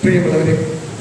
പ്രിയമുള്ളവരെ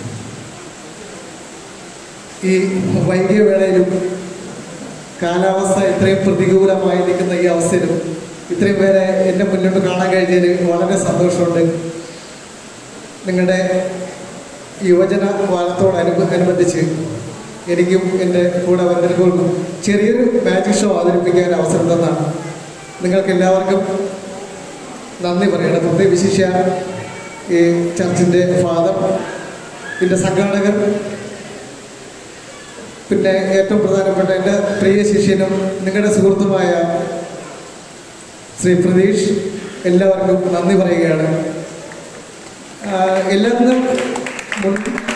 ഈ വൈകിയ വേളയിലും കാലാവസ്ഥ ഇത്രയും പ്രതികൂലമായി നിൽക്കുന്ന ഈ അവസ്ഥയിലും ഇത്രയും പേരെ എൻ്റെ മുന്നോട്ട് കാണാൻ കഴിഞ്ഞതിൽ വളരെ സന്തോഷമുണ്ട് നിങ്ങളുടെ യുവജന വാരത്തോടനുബ അനുബന്ധിച്ച് എനിക്കും എൻ്റെ കൂടെ വരുന്നവർക്കും ചെറിയൊരു മാജിക് ഷോ അവതരിപ്പിക്കാൻ അവസരം തന്നാണ് നിങ്ങൾക്ക് എല്ലാവർക്കും നന്ദി പറയണം പ്രത്യേക വിശിഷ്യ ഈ ചർച്ചിൻ്റെ ഫാദർ ഇതിൻ്റെ സംഘാടകർ പിന്നെ ഏറ്റവും പ്രധാനപ്പെട്ട എൻ്റെ പ്രിയ ശിഷ്യനും നിങ്ങളുടെ സുഹൃത്തുമായ ശ്രീ പ്രതീഷ് എല്ലാവർക്കും നന്ദി പറയുകയാണ് ആഹ് എല്ലാത്തിനും മുൻ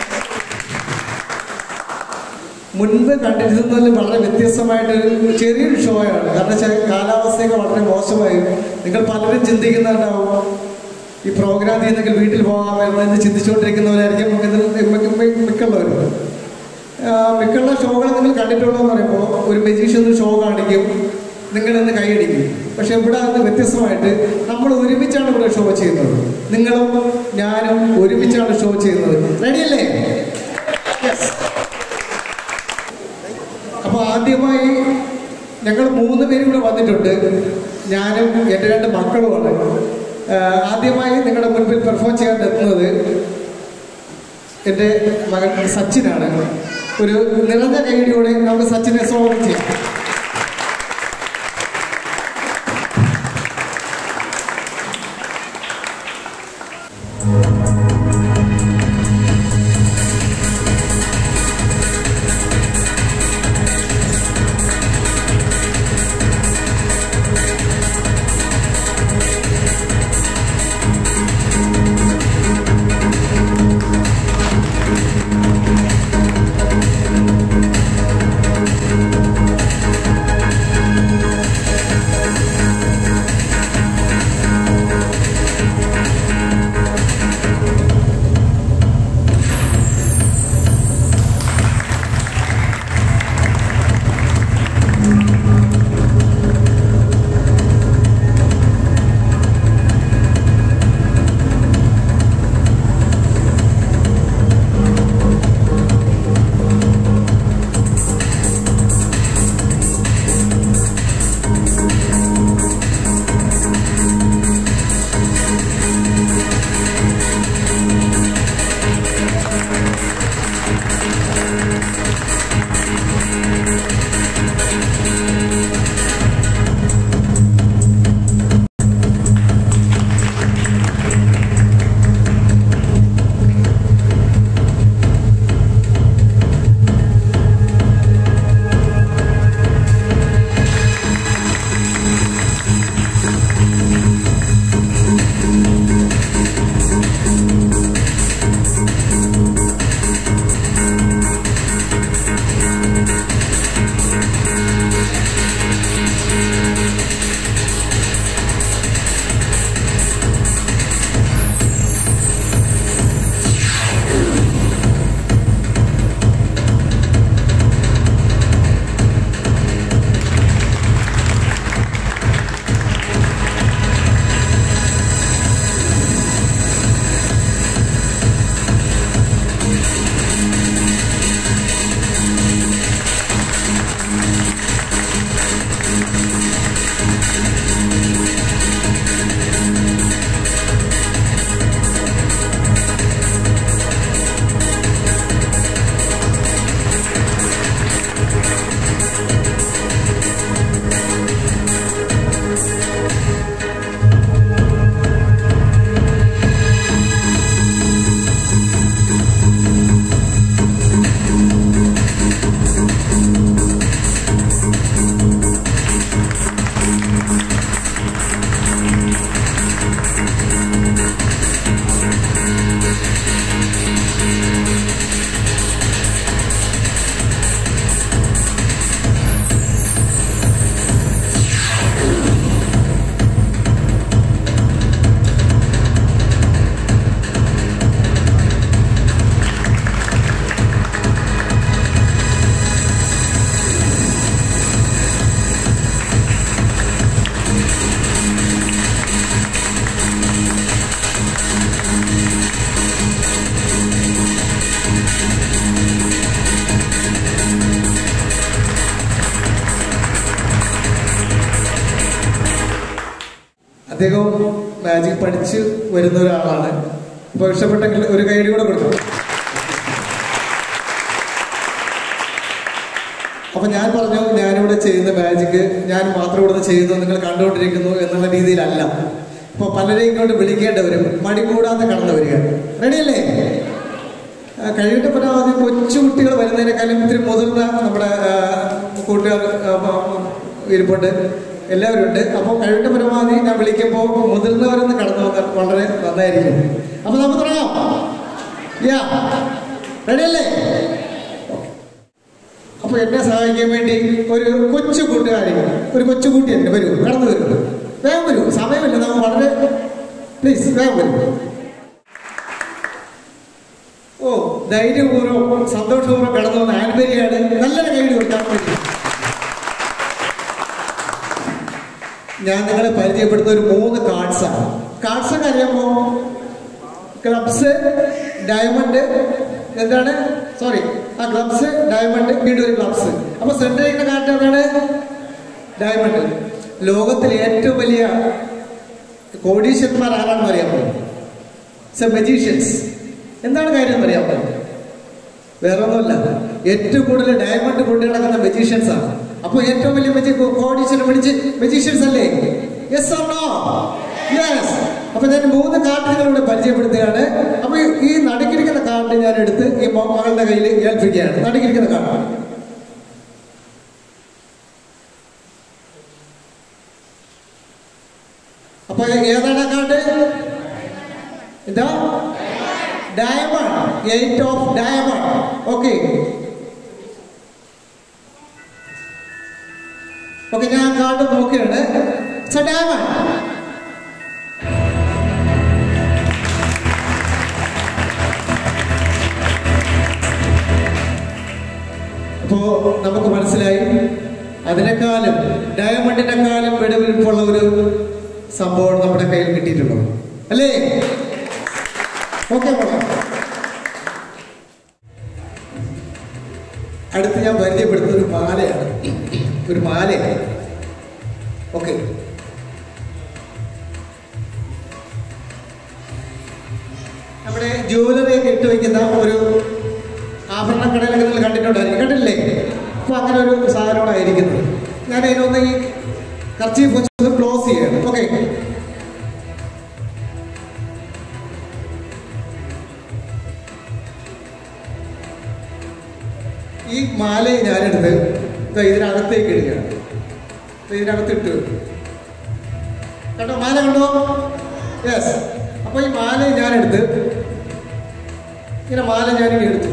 മുൻപ് കണ്ടിരുന്നതിൽ വളരെ വ്യത്യസ്തമായിട്ട് ഒരു ചെറിയൊരു ഷോ ആണ് കാരണം വെച്ചാൽ കാലാവസ്ഥയൊക്കെ വളരെ മോശമായി നിങ്ങൾ പലരും ചിന്തിക്കുന്നുണ്ടാവും ഈ പ്രോഗ്രാം ചെയ്യുന്നെങ്കിൽ വീട്ടിൽ പോകാമെന്ന് എന്ന് ചിന്തിച്ചുകൊണ്ടിരിക്കുന്നവരായിരിക്കും ഇതിൽ മിക്ക- മിക്ക- മിക്കുള്ളവരും ആഹ് മിക്കുള്ള ഷോകൾ നിങ്ങൾ കണ്ടിട്ടുള്ളതെന്ന് പറയുമ്പോൾ ഒരു മജീഷ്യൻ ഷോ കാണിക്കും നിങ്ങളിന്ന് കൈയടിക്കും പക്ഷെ ഇവിടെ അത് വ്യത്യസ്തമായിട്ട് നമ്മൾ ഒരുമിച്ചാണ് ഇവിടെ ഷോ ചെയ്യുന്നത് നിങ്ങളും ഞാനും ഒരുമിച്ചാണ് ഷോ ചെയ്യുന്നത് റെഡിയല്ലേ യെസ് അപ്പൊ ആദ്യമായി ഞങ്ങൾ മൂന്ന് പേരും കൂടെ വന്നിട്ടുണ്ട് ഞാനും എൻ്റെ രണ്ട് മക്കളുമാണ് ആഹ് ആദ്യമായി നിങ്ങളുടെ മുൻപിൽ പെർഫോം ചെയ്യാൻ എത്തുന്നത് എൻ്റെ മകൻ സച്ചിനാണ് ഒരു നിറഞ്ഞ കൈഡിയോടെ നമുക്ക് സച്ചിനെ സ്വാഗതം ചെയ്യാം Thank അദ്ദേഹം മാജിക് പഠിച്ച് വരുന്ന ഒരാളാണ് അപ്പോൾ ഇഷ്ടപ്പെട്ടെങ്കിൽ ഒരു കൈഡി കൂടെ കൊടുക്കണം അപ്പൊ ഞാൻ പറഞ്ഞു ഞാനിവിടെ ചെയ്യുന്ന മാജിക് ഞാൻ മാത്രം ഇവിടെ ചെയ്യുന്നു നിങ്ങൾ കണ്ടുകൊണ്ടിരിക്കുന്നു എന്നുള്ള രീതിയിലല്ല അപ്പൊ പലരെയും ഇങ്ങോട്ട് വിളിക്കേണ്ടവരും മടി കൂടാതെ കടന്നു വരിക റെഡിയല്ലേ ആ, കഴിവിന്റെ പരമാവധി കൊച്ചു കുട്ടികൾ വരുന്നതിനേക്കാളും ഇത്തിരി മുതിർന്ന നമ്മുടെ ആ, കൂട്ടുകാർ ആ, ആ, ഇരിപ്പുണ്ട് എല്ലാവരും ഉണ്ട് അപ്പോൾ കഴിവിന്റെ പരമാവധി ഞാൻ വിളിക്കുമ്പോൾ മുതിർന്നവരൊന്ന് കടന്നു വന്നാൽ വളരെ നന്നായിരിക്കും അപ്പൊ നമുക്ക് തുടങ്ങാം യാ റെഡിയല്ലേ അപ്പൊ എന്നെ സഹായിക്കാൻ വേണ്ടി ഒരു കൊച്ചു കൂട്ടുകാരി ഒരു കൊച്ചു കുട്ടിയുണ്ട് വരൂ കടന്നു വരൂ വേഗം വരൂ സമയമില്ല നമുക്ക് വളരെ പ്ലീസ് വേഗം വരൂ ഓ ധൈര്യപൂർവ്വം സന്തോഷപൂർവ്വം കടന്നു വന്ന ആൻബരിയാണ് നല്ലൊരു കൈയ്യടി കൊടുക്കാൻ വേണ്ടി ഞാൻ നിങ്ങളെ പരിചയപ്പെടുന്ന ഒരു മൂന്ന് കാർഡ്സാണ് കാർഡ്സ് ഒക്കെ അറിയാമോ ക്ലബ്സ് ഡയമണ്ട് എന്താണ് സോറി ആ ക്ലബ്സ് ഡയമണ്ട് വീണ്ടും ഒരു ക്ലബ്സ് അപ്പൊ സെന്റർ ചെയ്യുന്ന കാർഡ് എന്താണ് ഡയമണ്ട് ലോകത്തിലെ ഏറ്റവും വലിയ കോടീശ്വരന്മാർ ആരാണെന്ന് അറിയാമോ സ മജീഷ്യൻസ് എന്താണ് കാര്യം എന്ന് അറിയാമോ വേറെ ഒന്നുമല്ല ഏറ്റവും കൂടുതൽ ഡയമണ്ട് കൊണ്ടു നടക്കുന്ന മജീഷ്യൻസ് ആണ് അപ്പൊ ഏറ്റവും വലിയ മജി കോടീശ്വരൻ പിടിച്ച് മജീഷ്യൻസ് അല്ലേ യെസ് ഓർ നോ യെസ് അപ്പൊ ഞാൻ മൂന്ന് കാർഡ് നിങ്ങളിവിടെ പരിചയപ്പെടുത്തുകയാണ് അപ്പൊ ഈ- ഈ നടുക്കിരിക്കുന്ന കാർഡ് ഞാൻ എടുത്ത് ഈ മ- മകളുടെ കയ്യിൽ ഏൽപ്പിക്കുകയാണ് നടുക്കിരിക്കുന്ന കാർഡ് അപ്പൊ ഏതാണ് ആ കാർഡ് എന്താ diamond eight of diamond okay okay ഞാൻ കാർഡ് നോക്കുകയാണ് ഡയമണ്ട് അപ്പോ നമുക്ക് മനസ്സിലായി അതിനേക്കാളും ഡയമണ്ടിനെക്കാളും വെടിവെടുപ്പുള്ള ഒരു സംഭവം നമ്മുടെ കയ്യിൽ കിട്ടിയിട്ടുണ്ടോ അല്ലേ ഓക്കെ അടുത്ത് ഞാൻ പരിചയപ്പെടുത്തുന്ന ഒരു മാലയാണ് ഒരു മാലയാണ് ഓക്കെ നമ്മുടെ ജ്വല്ലറി ഒക്കെ ഇട്ട് വെക്കുന്ന ഒരു ആഭരണ കടയിലൊക്കെ നിങ്ങൾ കണ്ടിട്ടുണ്ടായിരിക്കും കണ്ടിട്ടില്ലേ അപ്പൊ അങ്ങനെ ഒരു സാധനമാണ് ഇരിക്കുന്നത് ഞാൻ അതിനൊന്ന് ഈ കർച്ചീഫ് വെച്ചത് ക്ലോസ് ചെയ്യണം ഓക്കെ ഈ മാലയെ ഞാനെടുത്ത് ദാ ഇതിനകത്തേക്ക് ഇടുകയാണ് ദാ ഇതിനകത്ത് ഇട്ട് വെക്കും. കണ്ടോ മാല കണ്ടോ യെസ് അപ്പൊ ഈ മാല ഞാനെടുത്ത് ഇങ്ങനെ മാല ഞാനിങ്ങനെ എടുത്തു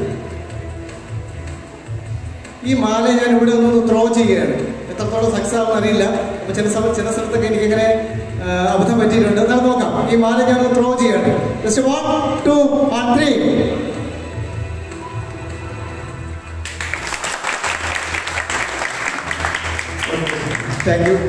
ഈ മാല ഞാൻ ഇവിടെ ഒന്ന് ത്രോ ചെയ്യുകയാണ് എത്രത്തോളം സക്സസ് ആവുമെന്ന് അറിയില്ല അപ്പൊ ചില സമയം ചില സ്ഥലത്തൊക്കെ എനിക്ക് ഇങ്ങനെ അബദ്ധം പറ്റിയിട്ടുണ്ട് എന്നാൽ നോക്കാം ഈ മാല ഞാൻ ത്രോ ചെയ്യാണ് just one two one three thank you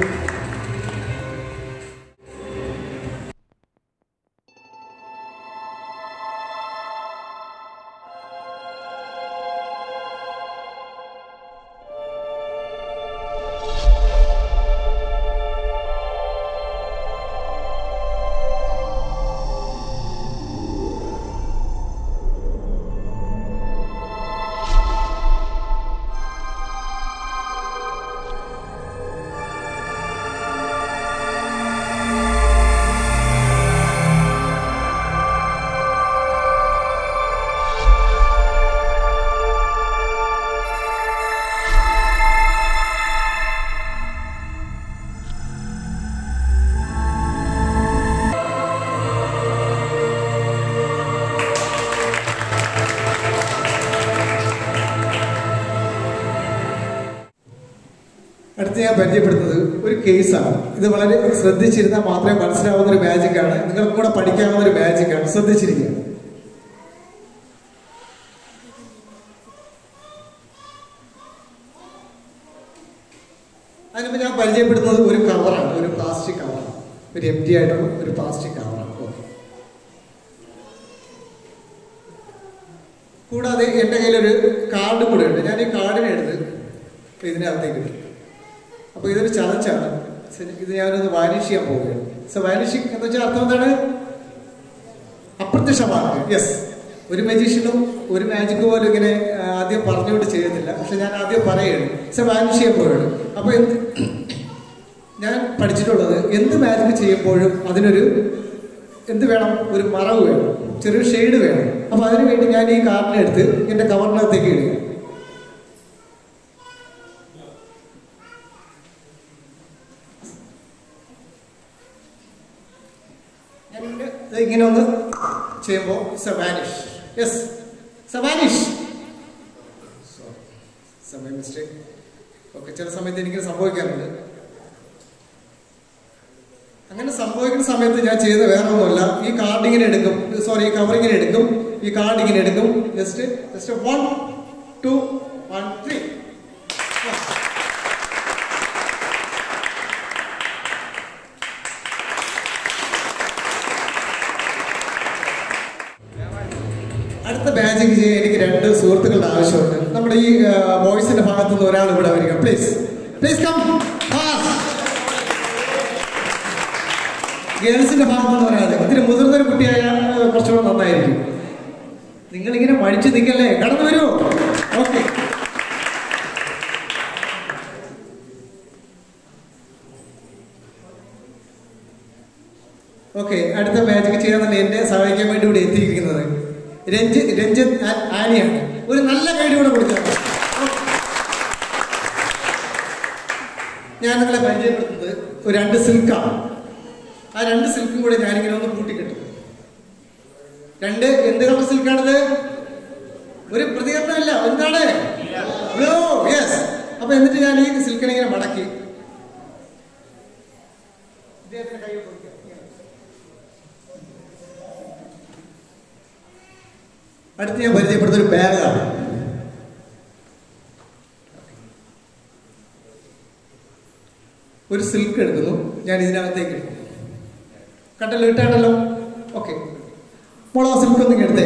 അടുത്ത് ഞാൻ പരിചയപ്പെടുത്തുന്നത് ഒരു കേസാണ് ഇത് വളരെ ശ്രദ്ധിച്ചിരുന്നാൽ മാത്രമേ മനസ്സിലാവുന്ന ഒരു മാജിക്കാണ് നിങ്ങൾക്ക് കൂടെ പഠിക്കാവുന്ന ഒരു മാജിക്കാണ് ശ്രദ്ധിച്ചിരിക്കുക അതിനുമ്പ് ഞാൻ പരിചയപ്പെടുന്നത് ഒരു കവറാണ് ഒരു പ്ലാസ്റ്റിക് കവറാണ് ഒരു എം ടി ആയിട്ടുള്ള ഒരു പ്ലാസ്റ്റിക് കവറാണ് ഓക്കെ കൂടാതെ എൻ്റെ കയ്യിലൊരു കാർഡ് കൂടെ ഉണ്ട് ഞാൻ ഈ കാർഡിനെ എടുത്ത് ഇതിനകത്തേക്ക് ഇട്ടു അപ്പോൾ ഇതൊരു ചലഞ്ചാണ് ഇത് ഞാനൊന്ന് വാനിഷ് ചെയ്യാൻ പോവുകയാണ് സോ വാനിഷിംഗ് എന്ന് വെച്ചാൽ അർത്ഥം എന്താണ് അപ്രത്യക്ഷമാക്കുക യെസ് ഒരു മജീഷ്യനും ഒരു മാജിക് പോലും ഇങ്ങനെ ആ, ആദ്യം പറഞ്ഞുകൊണ്ട് ചെയ്യുന്നില്ല പക്ഷെ ഞാൻ ആദ്യം പറയുകയാണ് സോ വാനിഷ് ചെയ്യുമ്പോഴാണ് അപ്പോൾ എന്ത് ഞാൻ പഠിച്ചിട്ടുള്ളത് എന്ത് മാജിക് ചെയ്യുമ്പോഴും അതിനൊരു എന്ത് വേണം ഒരു മറവ് വേണം ചെറിയൊരു ഷെയ്ഡ് വേണം അപ്പോൾ അതിനു വേണ്ടി ഞാൻ ഈ കാർഡിനെ എടുത്ത് എൻ്റെ കവറിനകത്തേക്ക് ഇടുക ഞാൻ ഇങ്ങനെ ഇത് ഇങ്ങനെ ഒന്ന് ചെയ്യുമ്പോൾ സവാനിഷ് യെസ് സവാനിഷ് സമയം മിസ്റ്റേക്ക് ഓക്കെ ചില സമയത്ത് എനിക്ക് സംഭവിക്കാറുണ്ട് അങ്ങനെ സംഭവിക്കുന്ന സമയത്ത് ഞാൻ ചെയ്ത വേറെ ഒന്നുമല്ല ഈ കാർഡ് ഇങ്ങനെ എടുക്കും സോറി ഈ കവർ ഇങ്ങനെ എടുക്കും ഈ കാർഡ് ഇങ്ങനെ എടുക്കും just just one two one three അടുത്ത മാജിക് ചെയ്യാൻ എനിക്ക് രണ്ട് സുഹൃത്തുക്കളുടെ ആവശ്യമുണ്ട് നമ്മുടെ ഈ ബോയ്സിന്റെ ഭാഗത്തു നിന്ന് ഒരാൾ ഇവിടെ വരിക പ്ലീസ് പ്ലീസ് കം ഗേൾസിന്റെ ഭാഗത്തു നിന്ന് ഒരാൾ ഇത്തിരി മുതിർന്നൊരു കുട്ടിയായ ആ, കുറച്ചുകൂടെ നന്നായിരിക്കും നിങ്ങളിങ്ങനെ മഴിച്ചു നിൽക്കല്ലേ കടന്നു വരുമോ ഓക്കെ ഓക്കെ അടുത്ത മാജിക് ചെയ്യാൻ തന്നെ എന്നെ സഹായിക്കാൻ വേണ്ടി ഇവിടെ എത്തിയിരിക്കുന്നത് രഞ്ജിത്ത് രഞ്ജിത്ത് ആൻഡ് ആനിയാണ് ഒരു നല്ല കൈഡി കൂടെ കൊടുക്കുക ഞാൻ നിങ്ങളെ പരിചയപ്പെടുത്തുന്നത് ഒരു രണ്ട് സിൽക്കാണ് ആ രണ്ട് സിൽക്കും കൂടെ ഞാനിങ്ങനെ ഒന്ന് കൂട്ടിക്കെട്ടും രണ്ട് എന്ത് കളർ സിൽക്കാണിത് ഒരു പ്രതികരണമില്ല എന്താണ് ബ്ലൂ യെസ് അപ്പൊ എന്നിട്ട് ഞാൻ ഈ സിൽക്കിനെ ഇങ്ങനെ മടക്കി ഇദ്ദേഹത്തിന്റെ കൈ കൊടുക്കുക അടുത്ത് ഞാൻ പരിചയപ്പെടുന്ന ഒരു ബാഗാണ് ഒരു സിൽക്ക് എടുക്കുന്നു ഞാൻ ഇതിനകത്തേക്ക് ഇടുന്നു കണ്ടല്ലോ ഇട്ടാണല്ലോ ഓക്കെ മോളോ സിൽക്ക് ഒന്നും എടുത്തേ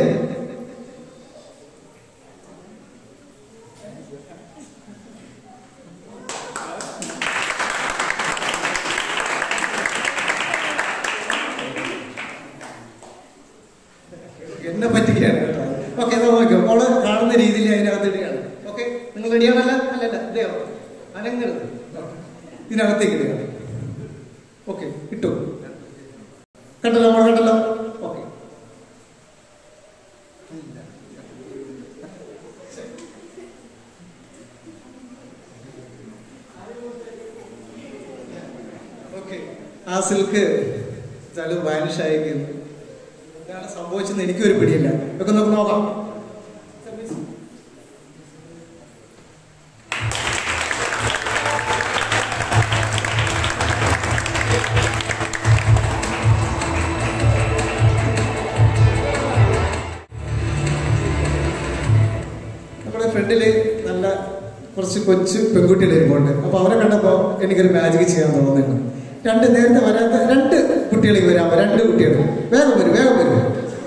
എന്നെ പറ്റിക്കുകയാണ് കേട്ടോ ഓക്കെ നോക്കിയോ മോള് കാണുന്ന രീതിയിൽ അതിനകത്ത് ഇടുകയാണ് ഓക്കെ നിങ്ങൾ റെഡിയാണല്ല അല്ലല്ല ഇതേയോ അനങ്ങരുത് ഇതിനകത്തേക്ക് ഇടുക ഓക്കെ ഇട്ടു കണ്ടല്ലോ മോൾ കണ്ടല്ലോ ഓക്കെ ഓക്കെ ആ സിൽക്ക് ചില വാനിഷ് ആയിരിക്കുന്നു എന്താണ് സംഭവിച്ചെന്ന് എനിക്കൊരു പിടിയില്ല ഒക്കെ നമുക്ക് നോക്കാം നമ്മുടെ ഫ്രണ്ടില് നല്ല കുറച്ച് കൊച്ചു പെൺകുട്ടികൾ ഇരിപ്പുണ്ട് അപ്പൊ അവരെ കണ്ടപ്പോ എനിക്കൊരു മാജിക് ചെയ്യാൻ തോന്നുന്നുണ്ട് രണ്ട് നേരത്തെ വരാത്ത രണ്ട് കുട്ടികളേക്ക് വരാമോ രണ്ട് കുട്ടികൾ വേഗം വരും വേഗം വരും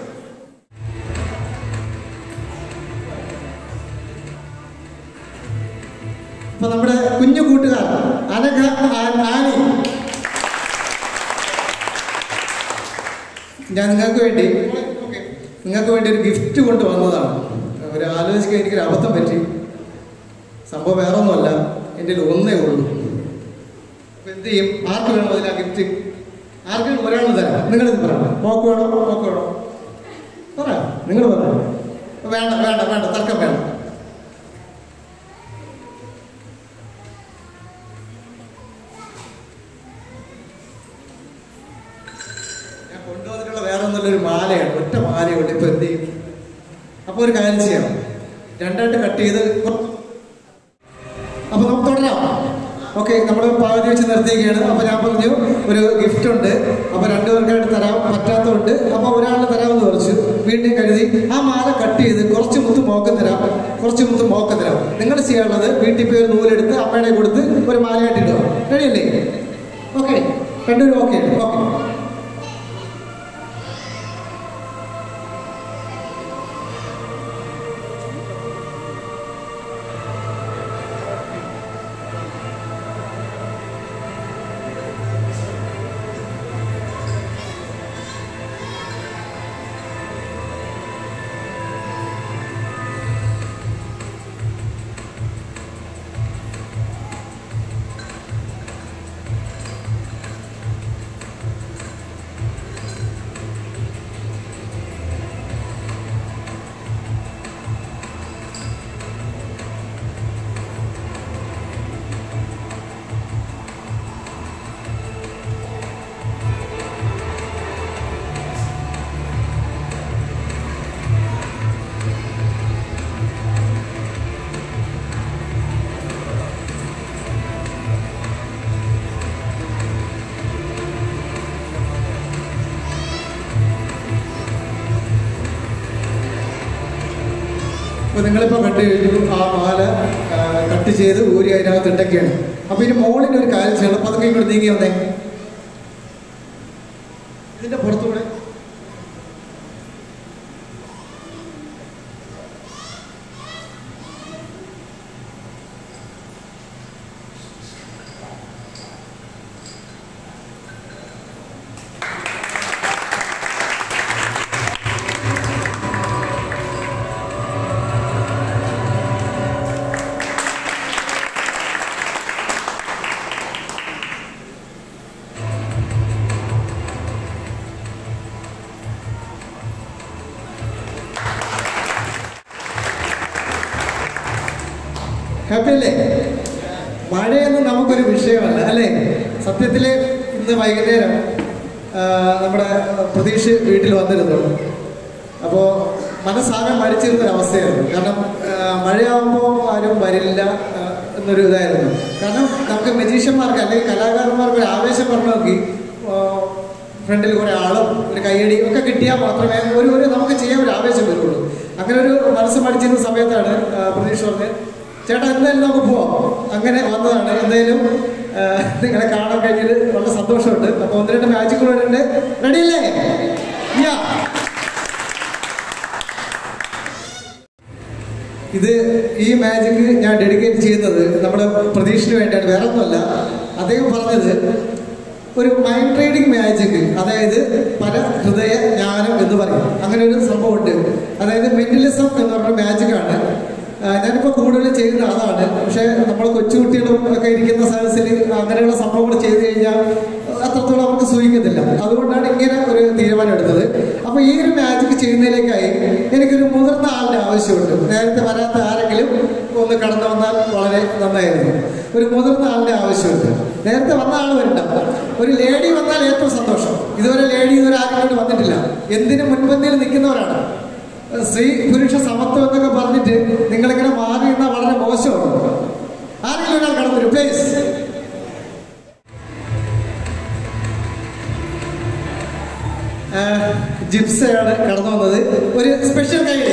അപ്പൊ നമ്മുടെ കുഞ്ഞു കൂട്ടുകാർ അനഘ ആ- ആനി ഞാൻ നിങ്ങൾക്ക് വേണ്ടി നിങ്ങൾക്ക് വേണ്ടി ഒരു ഗിഫ്റ്റ് കൊണ്ടുവന്നതാണ് ഒരു ആലോചിക്കാൻ എനിക്കൊരു അബദ്ധം പറ്റി സംഭവം വേറെ ഒന്നുമല്ല എൻ്റെ കയ്യിൽ ഒന്നേ ഉള്ളൂ അപ്പൊ എന്ത് ചെയ്യും ആർക്ക് വേണം അതിൽ ആ ഗിഫ്റ്റ് ആർക്കും ഒരാൾ തരാം നിങ്ങളിത് പറയണം മോക്ക് വേണോ മോക്ക് വേണോ പറ നിങ്ങൾ പറയാം വേണ്ട വേണ്ട വേണ്ട തർക്കം വേണ്ട ഞാൻ കൊണ്ടുവന്നിട്ടുള്ള വേറെ ഒന്നുമില്ല ഒരു മാലയാണ് ഒറ്റ മാലയുണ്ട് ഇപ്പൊ എന്ത് ചെയ്യും അപ്പൊ ഒരു കാര്യം ചെയ്യാം രണ്ടായിട്ട് കട്ട് ചെയ്ത് കുറച്ച് അപ്പൊ നമുക്ക് തുടരാം ഓക്കെ നമ്മൾ പകുതി വെച്ച് നിർത്തിയിരിക്കുകയാണ് അപ്പൊ ഞാൻ പറഞ്ഞു ഒരു ഗിഫ്റ്റ് ഉണ്ട് അപ്പൊ രണ്ടുപേർക്കായിട്ട് തരാൻ പറ്റാത്തതുണ്ട് അപ്പൊ ഒരാളിന് തരാമെന്ന് കുറച്ച് വീണ്ടും കരുതി ആ മാല കട്ട് ചെയ്ത് കുറച്ച് മുത്ത് മോക്കം തരാം കുറച്ച് മുത്ത് മോക്കം തരാം നിങ്ങൾ ചെയ്യാനുള്ളത് വീട്ടിൽ പോയി ഒരു നൂലെടുത്ത് അമ്മയുടെ കൊടുത്ത് ഒരു മാലയായിട്ട് ഇടുക റെഡിയല്ലേ ഓക്കെ രണ്ടുപേരും ഓക്കെ ഓക്കെ അപ്പോൾ നിങ്ങളിപ്പോൾ കണ്ടു കഴിഞ്ഞു ആ മാല ആ, കട്ട് ചെയ്ത് ഊരി അതിനകത്ത് ഇട്ടൊക്കെയാണ് അപ്പോൾ ഇനി മോളിന് ഒരു കാര്യം ചെയ്യണം അപ്പോൾ അതൊക്കെ ഇങ്ങോട്ട് നീങ്ങി വന്നേ ഇതിൻ്റെ പുറത്തുകൂടെ ഹാപ്പി അല്ലേ മഴയൊന്നും നമുക്കൊരു വിഷയമല്ല അല്ലേ സത്യത്തിൽ ഇന്ന് വൈകുന്നേരം ആ, നമ്മുടെ പ്രതീക്ഷ വീട്ടിൽ വന്നിരുന്നു അപ്പോൾ മനസ്സാകെ മരിച്ചിരുന്ന ഒരു അവസ്ഥയായിരുന്നു കാരണം ആ, മഴയാവുമ്പോൾ ആരും വരില്ല ആ, എന്നൊരു ഇതായിരുന്നു കാരണം നമുക്ക് മജീഷ്യന്മാർക്ക് അല്ലെങ്കിൽ കലാകാരന്മാർക്ക് ഒരു ആവേശം പറഞ്ഞു നോക്കി ഫ്രണ്ടിൽ കുറെ ആളും ഒരു കയ്യടി ഒക്കെ കിട്ടിയാൽ മാത്രമേ ഒരു ഒരു നമുക്ക് ചെയ്യാൻ ഒരു ആവേശം വരുള്ളൂ അങ്ങനെ ഒരു മനസ്സ് മടിച്ചിരുന്ന സമയത്താണ് ആ, പ്രതീക്ഷ പറഞ്ഞ് ചേട്ടാ എന്തായാലും നമുക്ക് പോവാം അങ്ങനെ വന്നതാണ് എന്തായാലും ആ, നിങ്ങളെ കാണാൻ കഴിഞ്ഞത് വളരെ സന്തോഷമുണ്ട് അപ്പോൾ ഒന്ന് രണ്ട് മാജിക്കുകളുണ്ട് റെഡിയല്ലേ യാ ഇത് ഈ മാജിക് ഞാൻ ഡെഡിക്കേറ്റ് ചെയ്യുന്നത് നമ്മുടെ പ്രതീക്ഷയ്ക്ക് വേണ്ടിയാണ് വേറെ ഒന്നുമല്ല അദ്ദേഹം പറഞ്ഞത് ഒരു മൈൻഡ് ട്രേഡിംഗ് മാജിക് അതായത് പല ഹൃദയ ജ്ഞാനം എന്ന് പറയും അങ്ങനെ ഒരു സംഭവമുണ്ട് അതായത് മെന്റലിസം എന്ന് പറഞ്ഞ മാജിക്കാണ് ഞാനിപ്പോൾ കൂടുതൽ ചെയ്യുന്ന അതാണ് പക്ഷേ നമ്മൾ കൊച്ചുകുട്ടികളും ഒക്കെ ഇരിക്കുന്ന സദസ്സിൽ അങ്ങനെയുള്ള സംഭവങ്ങൾ ചെയ്തു കഴിഞ്ഞാൽ അത്രത്തോളം അവർക്ക് സൂഹിക്കത്തില്ല അതുകൊണ്ടാണ് ഇങ്ങനെ ഒരു തീരുമാനം എടുത്തത് അപ്പോൾ ഈ ഒരു മാജിക് ചെയ്യുന്നതിലേക്കായി എനിക്കൊരു മുതിർന്ന ആളുടെ ആവശ്യമുണ്ട് നേരത്തെ വരാത്ത ആരെങ്കിലും ഒന്ന് കടന്നു വന്നാൽ വളരെ നന്നായിരുന്നു ഒരു മുതിർന്ന ആളുടെ ആവശ്യമുണ്ട് നേരത്തെ വന്ന ആൾ വരണ്ട ഒരു ലേഡി വന്നാൽ ഏറ്റവും സന്തോഷം ഇതുവരെ ലേഡി ഇതുവരെ ആരും ഇങ്ങോട്ട് വന്നിട്ടില്ല എന്തിനു മുൻപന്തിയിൽ നിൽക്കുന്നവരാണ് സ്ത്രീ പുരുഷ സമത്വം എന്നൊക്കെ പറഞ്ഞിട്ട് നിങ്ങളിങ്ങനെ മാറി നിന്നാൽ വളരെ മോശമാണ് ആരെങ്കിലും ഒരാൾ കടന്നു വരും പ്ലീസ് ജിപ്സയാണ് കടന്നു വന്നത് ഒരു സ്പെഷ്യൽ കൈഡി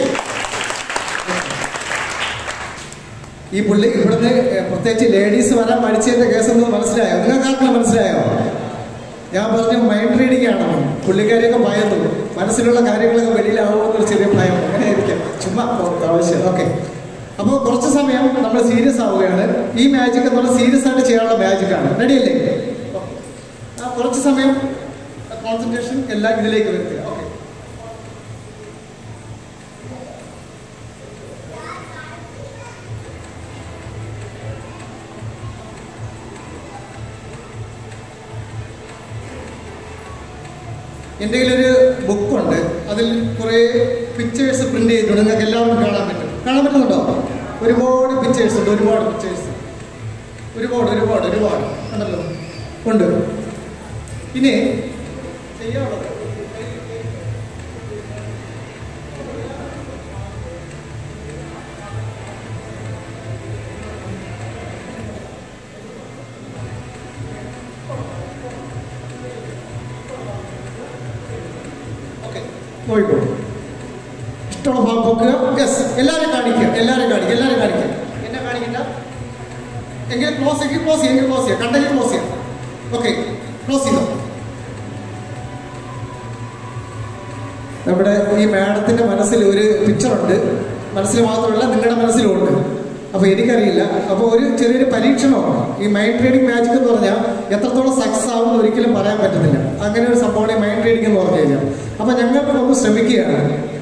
ഈ പുള്ളി ഇവിടുന്ന് പ്രത്യേകിച്ച് ലേഡീസ് വരാൻ മടിച്ചതിന്റെ കേസ് എന്ന് മനസ്സിലായോ നിങ്ങൾക്ക് ആർക്കെങ്കിലും മനസ്സിലായോ ഞാൻ പറഞ്ഞു മൈൻഡ് റീഡിംഗ് ആണെന്ന് പുള്ളിക്കാരിയൊക്കെ ഭയന്നു മനസ്സിലുള്ള കാര്യങ്ങളൊക്കെ വെളിയിലാവുമെന്നൊരു ചെറിയ ഭയം അങ്ങനെ ആയിരിക്കാം ചുമ്മാ ആവശ്യം ഓക്കെ അപ്പോൾ കുറച്ച് സമയം നമ്മൾ സീരിയസ് ആവുകയാണ് ഈ മാജിക് നമ്മൾ സീരിയസ് ആയിട്ട് ചെയ്യാനുള്ള മാജിക്കാണ് റെഡിയല്ലേ ആ കുറച്ച് സമയം കോൺസെൻട്രേഷൻ എല്ലാം ഇതിലേക്ക് വരുത്തുക ഓക്കെ എൻ്റെ കയ്യിലൊരു ബുക്കുണ്ട് അതിൽ കുറേ പിക്ചേഴ്സ് പ്രിന്റ് ചെയ്തിട്ടുണ്ട് നിങ്ങൾക്ക് എല്ലാവർക്കും കാണാൻ പറ്റും കാണാൻ പറ്റുന്നുണ്ടോ ഒരുപാട് പിക്ചേഴ്സ് ഉണ്ട് ഒരുപാട് പിക്ചേഴ്സ് ഒരുപാട് ഒരുപാട് ഒരുപാട് ഉണ്ടല്ലോ ഉണ്ട് ഇനി ചെയ്യാനുള്ളത് ഓക്കെ നോക്കിക്കോളൂ ഇഷ്ടമുള്ള ഭാഗം നോക്കുക യെസ് എല്ലാവരും കാണിക്കുക എല്ലാവരും കാണിക്കുക എല്ലാവരും കാണിക്കുക എന്നെ കാണിക്കണ്ട എങ്കിൽ ക്ലോസ് എങ്കിൽ ക്ലോസ് ചെയ്യാം എങ്കിൽ ക്ലോസ് ചെയ്യാം കണ്ടെങ്കിൽ ക്ലോസ് ചെയ്യാം ഓക്കെ ക്ലോസ് ചെയ്തോ നമ്മുടെ ഈ മാഡത്തിന്റെ മനസ്സിൽ ഒരു പിക്ചറുണ്ട് മനസ്സിൽ മാത്രമല്ല നിങ്ങളുടെ മനസ്സിലും ഉണ്ട് അപ്പോൾ എനിക്കറിയില്ല അപ്പോൾ ഒരു ചെറിയൊരു പരീക്ഷണമാണ് ഈ മൈൻഡ് ട്രേഡിംഗ് മാജിക് എന്ന് പറഞ്ഞാൽ എത്രത്തോളം സക്സസ് ആവുമെന്ന് ഒരിക്കലും പറയാൻ പറ്റുന്നില്ല അങ്ങനെ ഒരു സംഭവമാണ് ഈ മൈൻഡ് ട്രേഡിംഗ് എന്ന് പറഞ്ഞു കഴിഞ്ഞാൽ അപ്പോൾ ഞങ്ങൾക്ക് ഒന്ന് ശ്രമിക്കുകയാണ്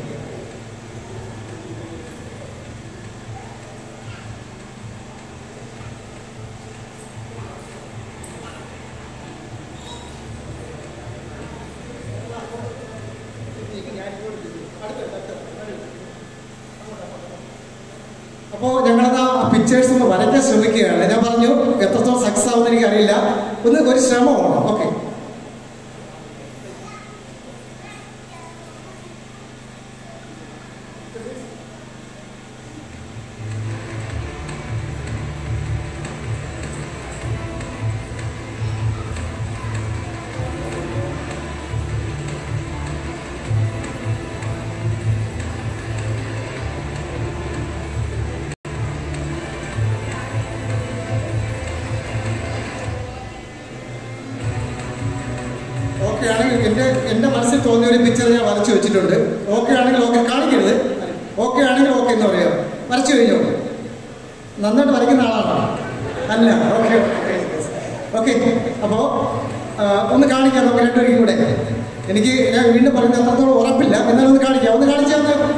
അപ്പോൾ ഞങ്ങളത് ആ പിക്ചേഴ്സ് ഒന്ന് വരയ്ക്കാൻ ശ്രമിക്കുകയാണ് ഞാൻ പറഞ്ഞു എത്രത്തോളം സക്സസ് ആവുമെന്ന് എനിക്ക് അറിയില്ല ഒന്ന് ഒരു ശ്രമമാണ് ഓക്കെ തോന്നിയ ഒരു പിക്ചർ ഞാൻ വരച്ചു വെച്ചിട്ടുണ്ട് ഓക്കെ ആണെങ്കിൽ ഓക്കെ കാണിക്കരുത് ഓക്കെ ആണെങ്കിൽ ഓക്കെ എന്ന് പറയാം വരച്ചു കഴിഞ്ഞോ നന്നായിട്ട് വരയ്ക്കുന്ന ആളാണോ അല്ല ഓക്കെ ഓക്കെ അപ്പോൾ ഒന്ന് കാണിക്കാം നമുക്ക് രണ്ടുപേരും കൂടെ എനിക്ക് ഞാൻ വീണ്ടും പറയുന്നത് അത്രത്തോളം ഉറപ്പില്ല എന്നാലും ഒന്ന് കാണിക്കാം ഒന്ന് കാണിച്ചാൽ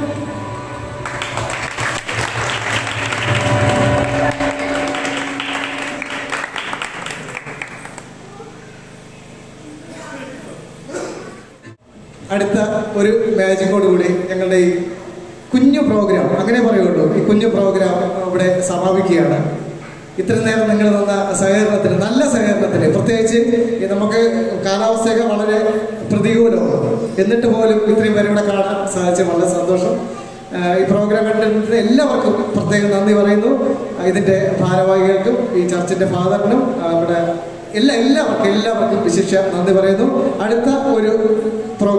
അടുത്ത ഒരു മാജിക്കോട് കൂടി ഞങ്ങളുടെ ഈ കുഞ്ഞു പ്രോഗ്രാം അങ്ങനെ പറയുള്ളൂ ഈ കുഞ്ഞു പ്രോഗ്രാം ഇവിടെ സമാപിക്കുകയാണ് ഇത്രയും നേരം നിങ്ങൾ തന്ന സഹകരണത്തിന് നല്ല സഹകരണത്തിന് പ്രത്യേകിച്ച് ഈ നമുക്ക് കാലാവസ്ഥയൊക്കെ വളരെ പ്രതികൂലമാണ് എന്നിട്ട് പോലും ഇത്രയും പേരെ ഇവിടെ കാണാൻ സാധിച്ച വളരെ സന്തോഷം ആ, ഈ പ്രോഗ്രാം കണ്ടിരുന്ന എല്ലാവർക്കും പ്രത്യേകം നന്ദി പറയുന്നു ആ, ഇതിന്റെ ഭാരവാഹികൾക്കും ഈ ചർച്ചിന്റെ ഫാദറിനും ആ, നമ്മുടെ എല്ലാ എല്ലാവർക്കും എല്ലാവർക്കും വിശിഷ്ട നന്ദി പറയുന്നു അടുത്ത ഒരു പ്രോ